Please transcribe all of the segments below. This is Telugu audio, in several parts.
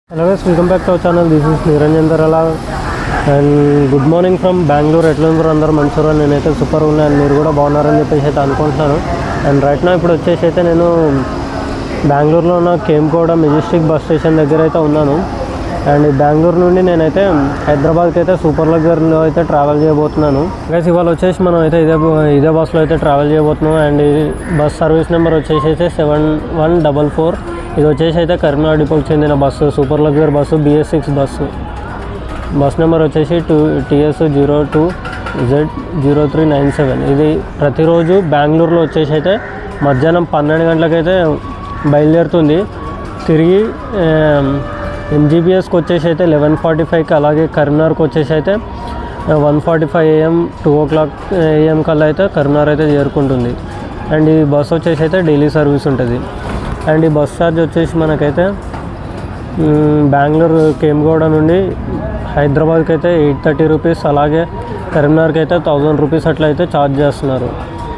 Hello guys welcome back to our channel this is Niranjan Darala and good morning from Bengaluru ఎట్లా ఉన్నారు అందరూ మంచిగా నేనైతే సూపర్ ఉన్నాను మీరు కూడా బాగున్నారని చెప్పేసి అయితే అనుకుంటున్నాను అండ్ రైట్ నా ఇప్పుడు వచ్చేసి అయితే నేను బెంగళూరులో ఉన్న కేమ్కోడ మెజెస్టిక్ బస్ స్టేషన్ దగ్గర అయితే ఉన్నాను అండ్ ఈ బెంగళూరు నుండి నేనైతే హైదరాబాద్కి అయితే సూపర్ లగ్జరీలో అయితే ట్రావెల్ చేయబోతున్నాను గైస్ ఇవాళ వచ్చేసి మనం అయితే ఇదే బ- ఇదే బస్సులో అయితే ట్రావెల్ చేయబోతున్నాం అండ్ ఈ బస్ సర్వీస్ నెంబర్ వచ్చేసి అయితే సెవెన్ వన్ డబల్ ఫోర్ ఇది వచ్చేసి అయితే కరీంనగర్ డిపోకి చెందిన bus super luxury bus B S six bus bus number వచ్చేసి to T S zero two Z zero three nine seven ఇది ప్రతిరోజు బెంగళూరులో వచ్చేసి అయితే మధ్యాహ్నం పన్నెండు గంటలకైతే బయలుదేరుతుంది తిరిగి ఎంజీబీఎస్కి వచ్చేసి అయితే లెవెన్ ఫార్టీ ఫైవ్కి అలాగే కరీంనగర్కి వచ్చేసి అయితే one forty five A M two o'clock A M కల్లా అయితే కరీంనగర్ అయితే చేరుకుంటుంది అండ్ ఈ బస్ వచ్చేసి అయితే డైలీ సర్వీస్ ఉంటుంది అండ్ ఈ బస్ ఛార్జ్ వచ్చేసి మనకైతే మ్మ్, బెంగళూరు కేమ్గౌడ నుండి హైదరాబాద్కి అయితే ఎయిట్ థర్టీ రూపీస్ అలాగే కరీంనగర్కి అయితే థౌజండ్ రూపీస్ అట్లా అయితే ఛార్జ్ చేస్తున్నారు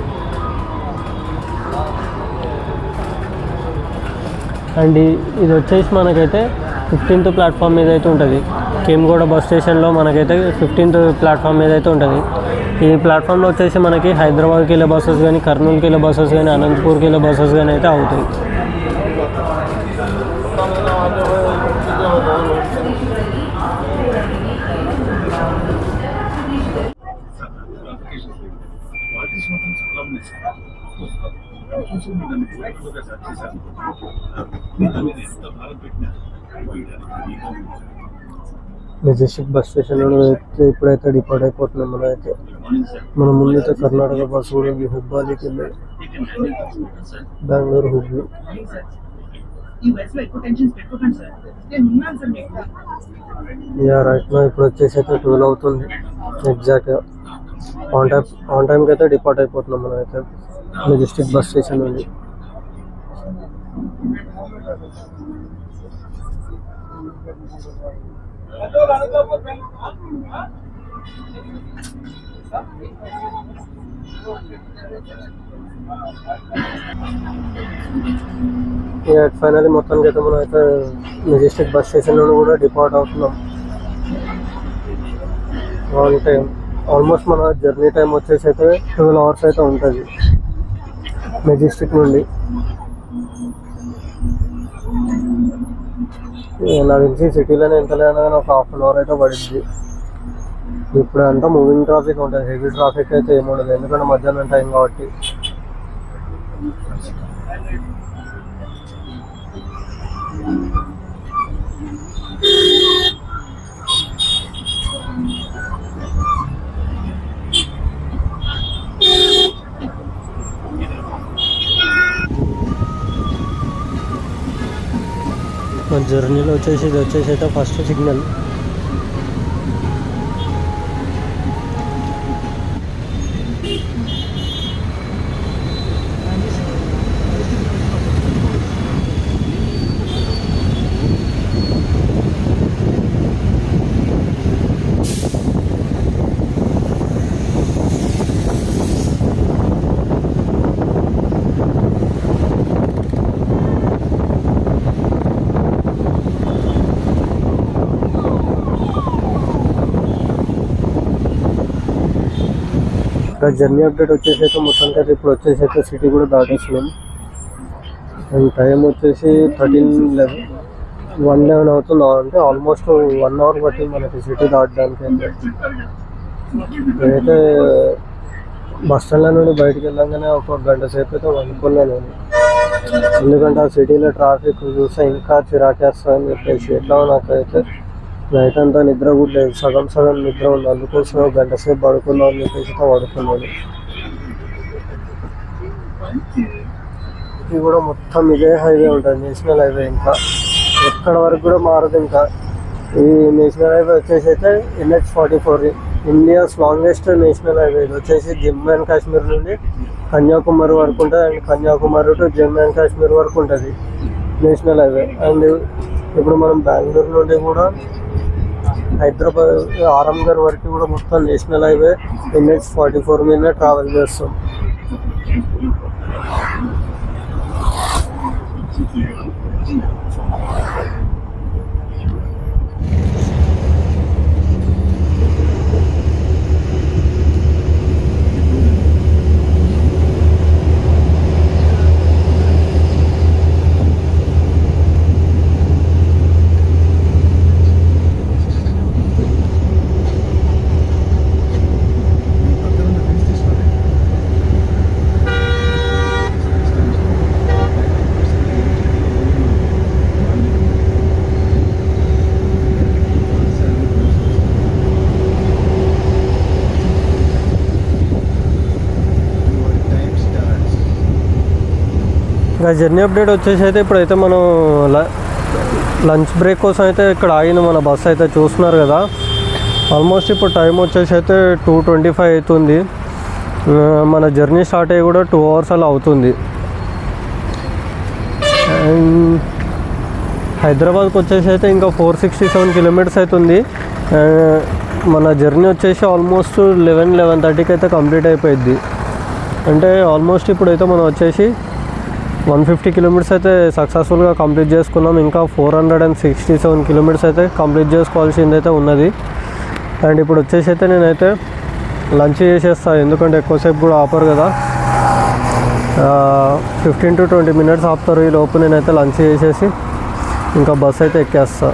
అండ్ ఈ- ఇది వచ్చేసి మనకైతే ఫిఫ్టీన్త్ ప్లాట్ఫామ్ మీద అయితే ఉంటుంది కేమ్గౌడ బస్ స్టేషన్లో మనకైతే ఫిఫ్టీన్త్ ప్లాట్ఫామ్ మీద అయితే ఉంటుంది ఈ ప్లాట్ఫామ్లో వచ్చేసి మనకి హైదరాబాద్కి వెళ్ళే బస్సెస్ కానీ కర్నూలుకి వెళ్ళే బస్సెస్ కానీ అనంతపూర్కి వెళ్ళే బస్సెస్ కానీ అయితే అవుతాయి పార్టీ మాత్రం చాలా ఉన్నాయి సార్ చూసి మీరు నన్ను పూర్తిగా సెర్చ్ చేశాను మీతో మీరు ఎంత భారం పెట్టినా పోయడానికి మీతో ఉంది. మెజెస్టిక్ బస్ స్టేషన్ నుండి అయితే ఇప్పుడైతే డిపార్ట్ అయిపోతున్నాం మనం అయితే మార్నింగ్ సార్ మన ముందైతే కర్ణాటక బస్సు కూడా ఉంది హుబ్బాలికి వెళ్ళి you can handle this sir Bengaluru Hubli ఈ వయసులో ఎక్కువ టెన్షన్స్ పెట్టుకోకండి సార్ నేను ఉన్నాను సార్ మీకు యా రైట్ నా ఇప్పుడు వచ్చేసి అయితే ట్వెల్వ్ అవుతుంది ఎగ్జాక్ట్గా ఆన్ టైం ఆన్ టైంకి అయితే డిపార్ట్ అయిపోతున్నాం మనం అయితే మెజెస్టిక్ బస్ స్టేషన్ నుండి ఇక ఫైనల్లీ మొత్తానికి అయితే మనం అయితే మెజెస్టిక్ బస్ స్టేషన్ నుండి కూడా డిపార్ట్ అవుతున్నాం ఆన్ టైం ఆల్మోస్ట్ మన జర్నీ టైం వచ్చేసి అయితే ట్వెల్వ్ అవర్స్ అయితే ఉంటుంది మెజెస్టిక్ నుండి ఇక నాకు తెలిసి సిటీలోనే ఎంత లేనా కానీ ఒక హాఫ్ అన్ అవర్ అయితే పడుద్ది ఇప్పుడు అంతా మూవింగ్ ట్రాఫిక్ ఉంటుంది హెవీ ట్రాఫిక్ అయితే ఏముండదు ఎందుకంటే మధ్యాహ్నం టైం కాబట్టి మన జర్నీలో వచ్చేసి ఇది వచ్చేసి అయితే ఫస్ట్ సిగ్నల్ ఇంకా జర్నీ అప్డేట్ వచ్చేసి అయితే మొత్తానికి అయితే ఇప్పుడు వచ్చేసి అయితే సిటీ కూడా దాటేసినాం అండ్ టైం వచ్చేసి థర్టీన్ లెవెన్ వన్ లెవెన్ అవుతుంది అంటే ఆల్మోస్ట్ వన్ అవర్ పట్టింది మనకి సిటీ దాటడానికి అయితే నేనైతే బస్ స్టాండ్లో నుండి బయటికి వెళ్ళంగానే ఒక గంట సేపు అయితే వండుకున్నాను నేను ఎందుకంటే ఆ సిటీలో ట్రాఫిక్ చూస్తే ఇంకా చిరాకేస్తుందని చెప్పేసి ఎట్లా నాకైతే నైట్ అంతా నిద్ర కూడా లేదు సగం సగం నిద్ర ఉంది అందుకోసం ఒక గంట సేపు పడుకుందాం అని చెప్పేసి అయితే పడుకున్నాను ఇది కూడా మొత్తం ఇదే హైవే ఉంటుంది నేషనల్ హైవే ఇంకా ఎక్కడ వరకు కూడా మారదు ఇంకా ఈ నేషనల్ హైవే వచ్చేసి అయితే N H forty four India's longest national highway ఇది వచ్చేసి జమ్మూ అండ్ కాశ్మీర్ నుండి కన్యాకుమారి వరకు ఉంటుంది and Kanyakumari to Jammu and Kashmir వరకు ఉంటుంది నేషనల్ హైవే అండ్ ఇప్పుడు మనం బెంగళూరు నుండి కూడా హైదరాబాద్ ఆరంగర్ వరకు కూడా మొత్తం national highway N H forty four మీద ట్రావెల్ చేస్తాం నా జర్నీ అప్డేట్ వచ్చేసి అయితే ఇప్పుడైతే మనం ల- లంచ్ బ్రేక్ కోసం అయితే ఇక్కడ ఆగిన మన బస్ అయితే చూస్తున్నారు కదా ఆల్మోస్ట్ ఇప్పుడు టైం వచ్చేసి అయితే టూ ట్వంటీ ఫైవ్ అవుతుంది ఆ, మన జర్నీ స్టార్ట్ అయ్యి కూడా టూ అవర్స్ అలా అవుతుంది అండ్ హైదరాబాద్కి వచ్చేసి అయితే ఇంకా ఫోర్ సిక్స్టీ సెవెన్ కిలోమీటర్స్ అవుతుంది ఆ, మన జర్నీ వచ్చేసి ఆల్మోస్ట్ లెవెన్ లెవెన్ థర్టీకి అయితే కంప్లీట్ అయిపోయింది అంటే ఆల్మోస్ట్ ఇప్పుడైతే మనం వచ్చేసి వన్ ఫిఫ్టీ కిలోమీటర్స్ అయితే సక్సెస్ఫుల్గా కంప్లీట్ చేసుకున్నాం ఇంకా four hundred and sixty seven kilometres అయితే కంప్లీట్ చేసుకోవాల్సింది అయితే ఉన్నది అండ్ ఇప్పుడు వచ్చేసి అయితే నేనైతే లంచ్ చేసేస్తాను ఎందుకంటే ఎక్కువసేపు కూడా ఆపరు కదా ఫిఫ్టీన్ టు ట్వంటీ మినిట్స్ ఆపుతారు ఈ లోపు నేనైతే లంచ్ చేసేసి ఇంకా బస్ అయితే ఎక్కేస్తా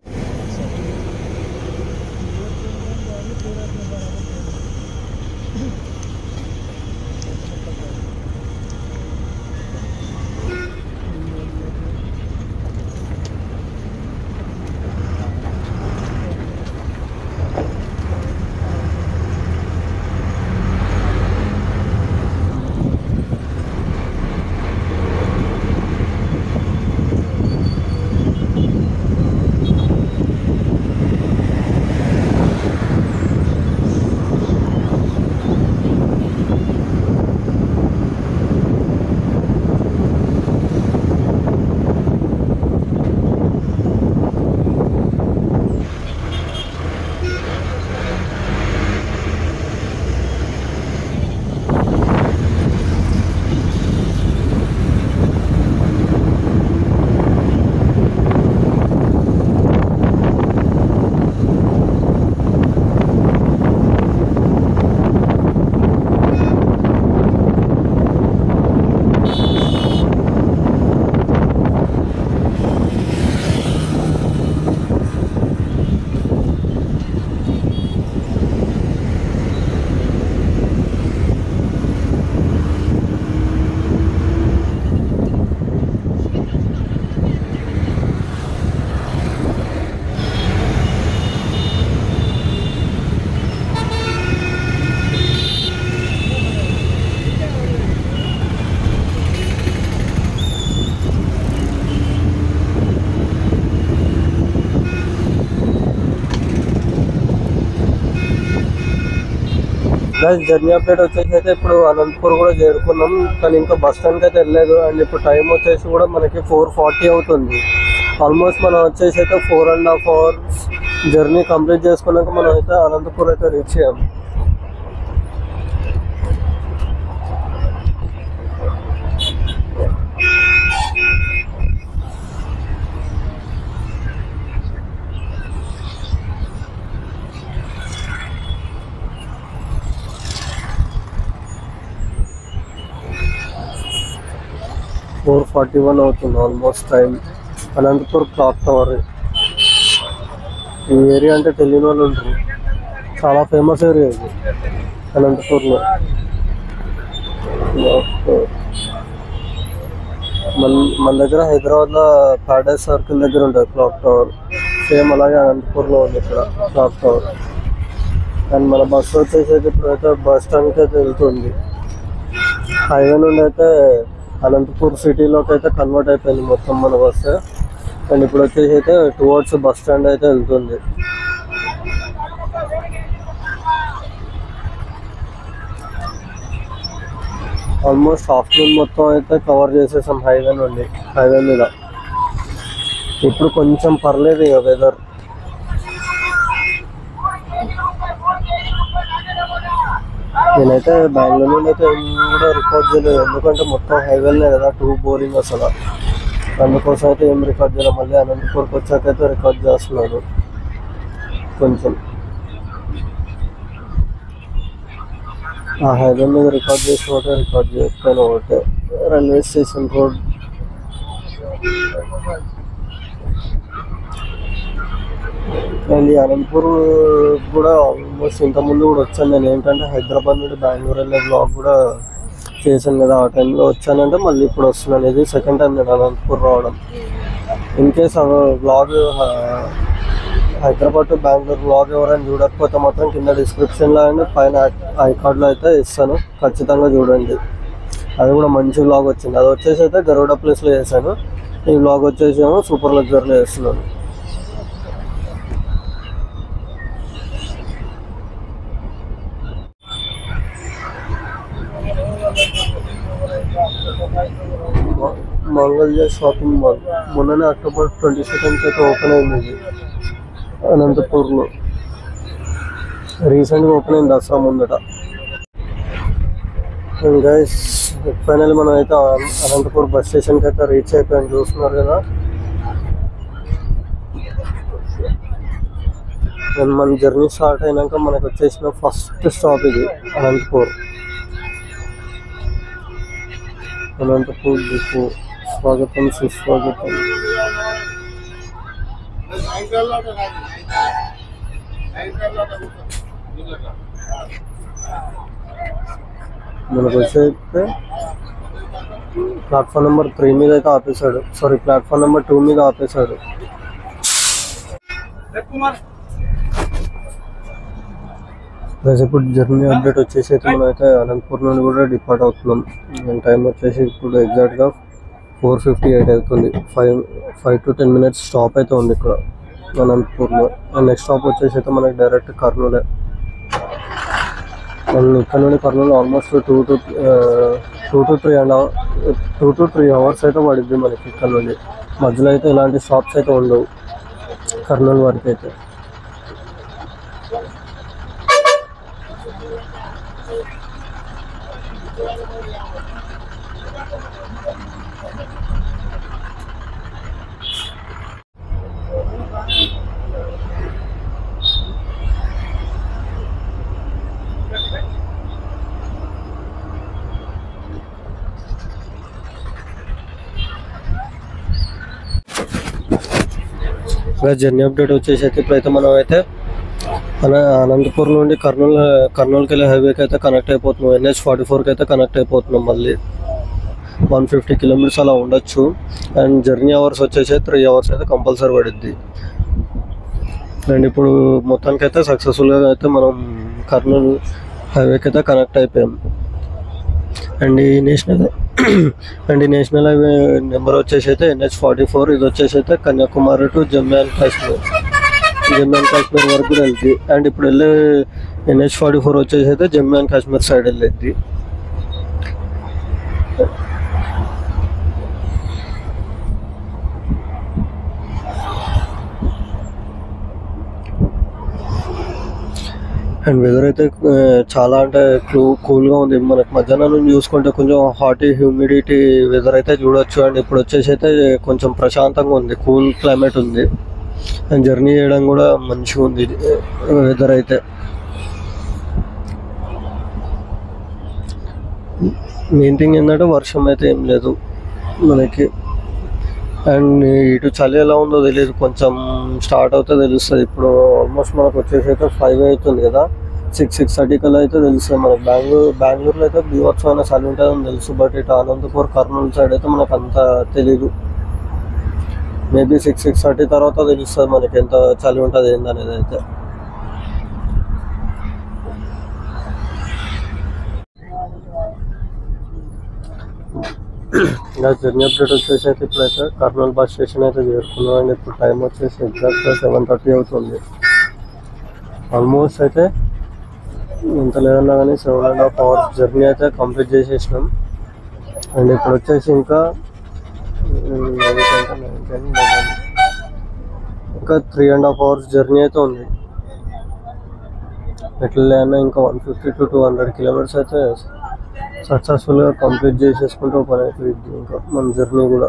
గైస్ జర్నీ అప్డేట్ వచ్చేసి అయితే ఇప్పుడు అనంతపూర్ కూడా చేరుకున్నాం కానీ ఇంకా బస్ స్టాండ్కి అయితే వెళ్ళలేదు అండ్ ఇప్పుడు టైం వచ్చేసి కూడా మనకి ఫోర్ ఫార్టీ అవుతుంది ఆల్మోస్ట్ మనం వచ్చేసి అయితే four and half hours journey complete చేసుకున్నాక మనం అయితే అనంతపూర్ అయితే రీచ్ అయ్యాం ఫోర్ ఫార్టీ వన్ అవుతుంది almost time Anantapur clock tower ఈ ఏరియా అంటే తెలియని వాళ్ళు ఉంటారు చాలా ఫేమస్ ఏరియా ఇది అనంతపూర్లో మన మన దగ్గర హైదరాబాద్లో ప్యారడైస్ సర్కిల్ దగ్గర ఉంటుంది క్లాక్ టవర్ సేమ్ అలాగే అనంతపూర్లో ఉంది ఇక్కడ క్లాక్ టవర్ అండ్ మన బస్సు వచ్చేసి అయితే ఇప్పుడైతే బస్ స్టాండ్కి అయితే వెళ్తుంది హైవే నుండి అయితే అనంతపూర్ సిటీలోకి అయితే కన్వర్ట్ అయిపోయింది మొత్తం మన బస్సు అండ్ ఇప్పుడు వచ్చేసి అయితే టువర్డ్స్ బస్ స్టాండ్ అయితే వెళ్తుంది ఆల్మోస్ట్ ఆఫ్టర్నూన్ మొత్తం అయితే కవర్ చేసేసాం హైవే నుండి హైవే మీద ఇప్పుడు కొంచెం పర్లేదు ఇక వెదర్ నేనైతే బెంగళూరు నుండి అయితే ఏం కూడా రికార్డ్ చేయలేదు ఎందుకంటే మొత్తం హైవేలే కదా టూ బోరింగ్ అసలు అందుకోసం అయితే ఏం రికార్డ్ చేయలేదు మళ్ళీ అనంతపూర్కి వచ్చాక అయితే రికార్డ్ చేస్తున్నాడు కొంచెం ఆ హైవే మీద రికార్డ్ చేసిన ఒకటే రికార్డ్ చేయకపోయినా ఒకటే రైల్వే స్టేషన్ రోడ్ అండ్ ఈ అనంతపూర్ కూడా ఆల్మోస్ట్ ఇంతకుముందు కూడా వచ్చాను నేను ఏంటంటే హైదరాబాద్ నుండి బెంగళూరు వెళ్ళే బ్లాగ్ కూడా చేశాను కదా ఆ టైంలో వచ్చానంటే మళ్ళీ ఇప్పుడు వస్తున్నాను ఇది సెకండ్ టైం నేను అనంతపూర్ రావడం ఇన్ కేస్ ఆ blog Hyderabad to Bengaluru blog ఎవరైనా చూడకపోతే మాత్రం కింద డిస్క్రిప్షన్లో అండ్ పైన ఐ కార్డ్లో అయితే ఇస్తాను ఖచ్చితంగా చూడండి అది కూడా మంచి వ్లాగ్ వచ్చింది అది వచ్చేసి అయితే గరుడ ప్లేస్లో చేశాను ఈ వ్లాగ్ వచ్చేసి ఏమో సూపర్ లగ్జరీలో చేస్తున్నాను మ- మంగళ్య షాపింగ్ మాల్ మొన్ననే అక్టోబర్ ట్వంటీ సెకండ్కి అయితే ఓపెన్ అయింది ఇది అనంతపూర్లో రీసెంట్గా ఓపెన్ అయింది దసరా ముందట గైస్ ఫైనల్ మనం అయితే అన- అనంతపూర్ బస్ స్టేషన్కి అయితే రీచ్ అయిపోయాం చూస్తున్నారు కదా అండ్ మన జర్నీ స్టార్ట్ అయినాక మనకు వచ్చేసిన ఫస్ట్ స్టాప్ ఇది అనంతపూర్ అనంతపూర్ డిపో స్వాగతం సుస్వాగతం మనకు వచ్చేస్తే ప్లాట్ఫామ్ నెంబర్ త్రీ మీద అయితే ఆపేశాడు సారీ ప్లాట్ఫామ్ నెంబర్ టూ మీద ఆపేశాడు గైస్ ఇప్పుడు జర్నీ అప్డేట్ వచ్చేసి అయితే మనం అయితే అనంతపూర్ నుండి కూడా డిపార్ట్ అవుతున్నాం టైం వచ్చేసి ఇప్పుడు ఎగ్జాక్ట్గా ఫోర్ ఫిఫ్టీ ఎయిట్ అవుతుంది five five to ten minutes stop అయితే ఉంది ఇక్కడ అనంతపూర్లో నెక్స్ట్ స్టాప్ వచ్చేసి అయితే మనకి డైరెక్ట్ కర్నూలే మనం ఇక్కడ నుండి Kurnool almost two to two to three and two to three hours అయితే పడుద్ది మనకి ఇక్కడ నుండి మధ్యలో అయితే ఇలాంటి షాప్స్ అయితే ఉండవు కర్నూలు వరకు అయితే ఇంకా జర్నీ అప్డేట్ వచ్చేసి అయితే ఇప్పుడైతే మనం అయితే మన అనంతపూర్ నుండి కర్నూలు కర్నూలుకి వెళ్ళే హైవేకి అయితే కనెక్ట్ అయిపోతున్నాం ఎన్హెచ్ ఫార్టీ ఫోర్కి అయితే కనెక్ట్ అయిపోతున్నాం మళ్ళీ వన్ ఫిఫ్టీ కిలోమీటర్స్ అలా ఉండొచ్చు అండ్ జర్నీ అవర్స్ వచ్చేసి త్రీ అవర్స్ అయితే కంపల్సరీ పడుద్ది అండ్ ఇప్పుడు మొత్తానికి అయితే సక్సెస్ఫుల్గా అయితే మనం కర్నూలు హైవేకి అయితే కనెక్ట్ అయిపోయాం అండ్ ఈ నేషనల్ అండ్ ఈ నేషనల్ హైవే నెంబర్ వచ్చేసి అయితే ఎన్హెచ్ ఫార్టీ ఫోర్ ఇది వచ్చేసి అయితే Kanyakumari to Jammu and Kashmir Jammu and Kashmir వరకు కూడా వెళ్తుంది అండ్ ఇప్పుడు వెళ్ళే ఎన్హెచ్ ఫార్టీ ఫోర్ వచ్చేసి అయితే జమ్మూ అండ్ కాశ్మీర్ సైడ్ వెళ్ళేది అండ్ వెదర్ అయితే ఆ, చాలా అంటే క్లూ కూల్గా ఉంది మనకి మధ్యాహ్నం నుంచి చూసుకుంటే కొంచెం హాట్ హ్యూమిడిటీ వెదర్ అయితే చూడొచ్చు అండ్ ఇప్పుడు వచ్చేసి అయితే కొంచెం ప్రశాంతంగా ఉంది కూల్ క్లైమేట్ ఉంది అండ్ జర్నీ చేయడం కూడా మంచిగా ఉంది వెదర్ అయితే మెయిన్ థింగ్ ఏంటంటే వర్షం అయితే ఏం లేదు మనకి అండ్ ఇటు చలి ఎలా ఉందో తెలియదు కొంచెం స్టార్ట్ అవుతే తెలుస్తుంది ఇప్పుడు ఆల్మోస్ట్ మనకు వచ్చేసి అయితే ఫైవ్ అవుతుంది కదా సిక్స్ సిక్స్ థర్టీ కల్లా అయితే తెలుస్తుంది మనకి బెంగళూరు బెంగళూరులో అయితే బీభత్సమైన చలి ఉంటుందని తెలుసు బట్ ఇటు అనంతపూర్ కర్నూలు సైడ్ అయితే మనకు అంత తెలీదు మేబీ సిక్స్ సిక్స్ థర్టీ తర్వాత తెలుస్తుంది మనకి ఎంత చలి ఉంటుంది ఏందనేది అయితే ఇంకా జర్నీ అప్డేట్ వచ్చేసి అయితే ఇప్పుడైతే కర్నూలు బస్ స్టేషన్ అయితే చేరుకున్నాం అండ్ ఇప్పుడు టైం వచ్చేసి ఎగ్జాక్ట్గా సెవెన్ థర్టీ అవుతుంది ఆల్మోస్ట్ అయితే ఎంత లేదన్నా కానీ seven and half hours journey అయితే కంప్లీట్ చేసేసినాం అండ్ ఇప్పుడు వచ్చేసి ఇంకా ఉమ్, ఎందుకంటే nine, ten, eleven. ఇంకా three and half hours journey అయితే ఉంది ఎట్లా లేదన్నా ఇంకా one fifty to two hundred kilometres అయితే సక్సెస్ఫుల్గా కంప్లీట్ చేసేసుకుంటూ పని అయిపోయింది ఇంకా మన జర్నీ కూడా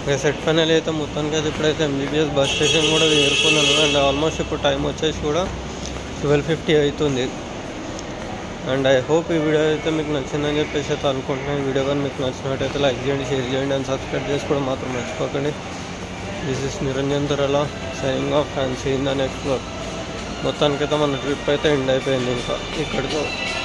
ఇక సెట్ ఫైనల్ అయితే మొత్తానికి అయితే ఇప్పుడైతే ఎంబీబీఎస్ బస్ స్టేషన్ కూడా చేరుకున్నాను అండ్ ఆల్మోస్ట్ ఇప్పుడు టైం వచ్చేసి కూడా ట్వెల్వ్ ఫిఫ్టీ అవుతుంది అండ్ ఐ హోప్ ఈ వీడియో అయితే మీకు నచ్చిందని చెప్పేసి అయితే అనుకుంటున్నాను ఈ వీడియో కానీ మీకు నచ్చినట్టయితే లైక్ చేయండి షేర్ చేయండి అండ్ సబ్స్క్రైబ్ చేసుకోవడం మాత్రం మర్చిపోకండి this is Niranjan Darala signing off and seen the next మొత్తానికైతే మన ట్రిప్ అయితే ఎండ్ అయిపోయింది ఇంకా ఇక్కడితో